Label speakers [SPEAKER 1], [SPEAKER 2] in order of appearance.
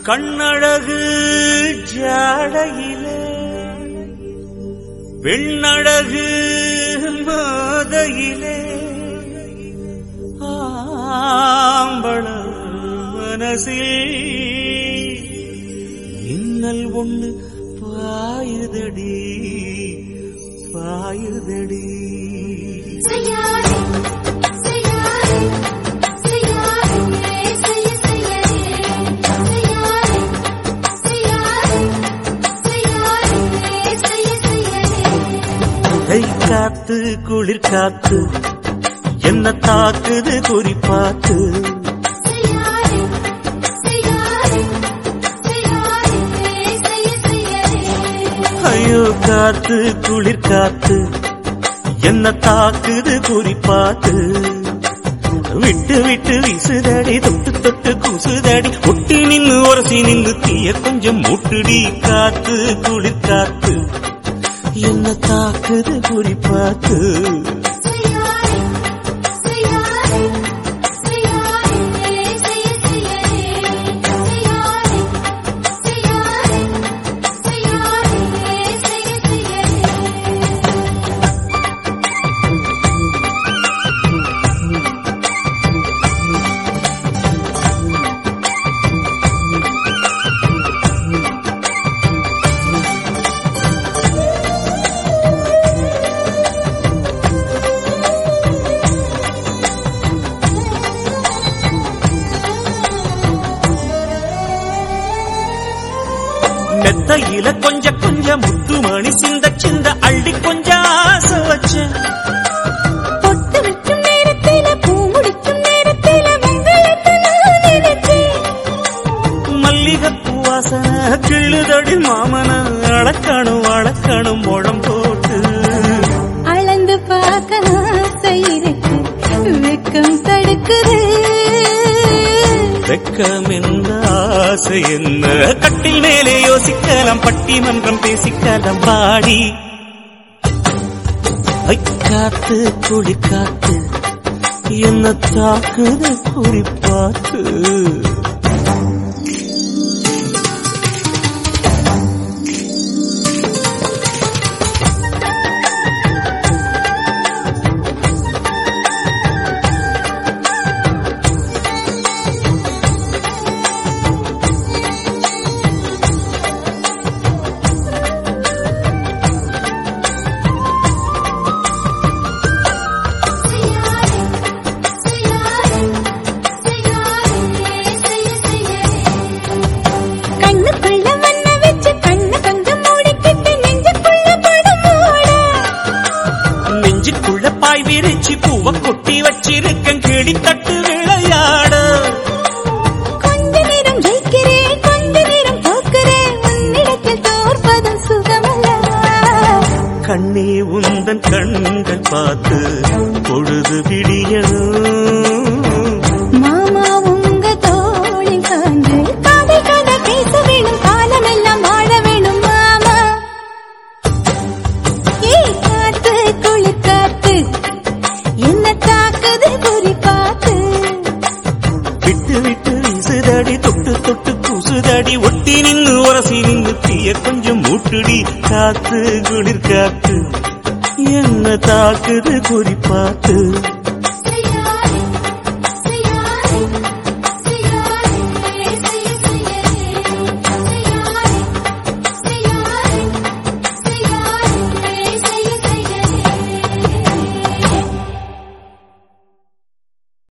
[SPEAKER 1] கண்ணழகு ஜாடையிலே பெண்ணழகு மாதையிலே ஆம்பள மனசில் இன்னல் ஒண்ணு பாயுதடி பாயுதடி
[SPEAKER 2] செய்யாதே செய்யாதே செய்யாதே செய்ய செய்யாதே செய்யாதே செய்யாதே செய்யாதே செய்ய செய்யாதே
[SPEAKER 1] கை காத்து குளிர் காத்து என்ன தாக்குது குறிப்பாத்து
[SPEAKER 2] செய்யாதே செய்யாதே செய்யாதே செய்ய செய்யாதே
[SPEAKER 1] ஐயோ காத்து குளிர் காத்து என்ன தாக்குது குறிப்பாத்து விட்டு விட்டு வீசுதடி தொட்டு தொட்டு கூசுதடி ஒட்டி நின்னு உரசி நின்னு தீய கொஞ்சம் மூட்டுடி காத்து குளிர் காத்து என்ன தாக்குது குறிப்பாத்து
[SPEAKER 2] செய்யாதே செய்யாதே செய்யாதே செய்ய செய்யாதே செய்யாதே செய்யாதே செய்யாதே செய்ய செய்யாதே
[SPEAKER 1] மெத்தையில கொஞ்ச கொஞ்ச முத்துமணி சிந்த சிந்த அள்ளி கொஞ்சம் ஆசை வச்சேன்
[SPEAKER 2] பொட்டு வைக்கும் நேரத்தில பூ முடிக்கும் நேரத்தில உங்களுக்கு நான் நினைச்சேன்
[SPEAKER 1] மல்லிகைப்பூ வாசனை கிள்ளுதடி மாமன அளக்கணும் அளக்கணும் முழம் போட்டு
[SPEAKER 2] அளந்து பார்க்க ஆசை இருக்கு வெக்கம் தடுக்குது
[SPEAKER 1] வெக்கம் என்ன ஆசை என்ன கட்டில் மேலே யோசிக்கலாம் பட்டிமன்றம் பேசிக்கலாம் பாடி ஐ, காத்து குடி காத்து என்ன தாக்குது குறிப்பாத்து
[SPEAKER 2] செய்யாதே செய்யாதே செய்யாதே செய்ய செய்யாதே கண்ணுக்குள்ள மண்ண வச்சு கண்ணு கொஞ்சம் மூடிக்கிட்டு நெஞ்சுக்குள்ள படம் மூட
[SPEAKER 1] நெஞ்சுக்குள்ள பாய் விரிச்சு பூவ கொட்டி வச்சிருக்கேன் கிளி தட்டு விளையாட
[SPEAKER 2] கொஞ்ச நேரம் ஜெயிக்கிறேன் கொஞ்ச நேரம் தோக்கிறேன் உன்னிடத்தில் தோற்பதும் சுகமல்ல
[SPEAKER 1] கண்ணே உந்தன் கண்கள் பார்த்து பொழுது விடியணும்
[SPEAKER 2] மாமா உங்க தோளில் சார்ந்து காதல் கதை பேச வேணும் காலமெல்லாம் வாழ வேணும் மாமா ஏய் காத்து குளிர் காத்து என்ன தாக்குது குறி பார்த்து
[SPEAKER 1] விட்டு விட்டு வீசுதடி தொட்டு தொட்டு கூசுதடி ஒட்டி நின்னு உரசி நின்னு தீய கொஞ்சம் மூட்டுடி காத்து குளிர் காத்து என்ன தாக்குது குறிப்பாத்து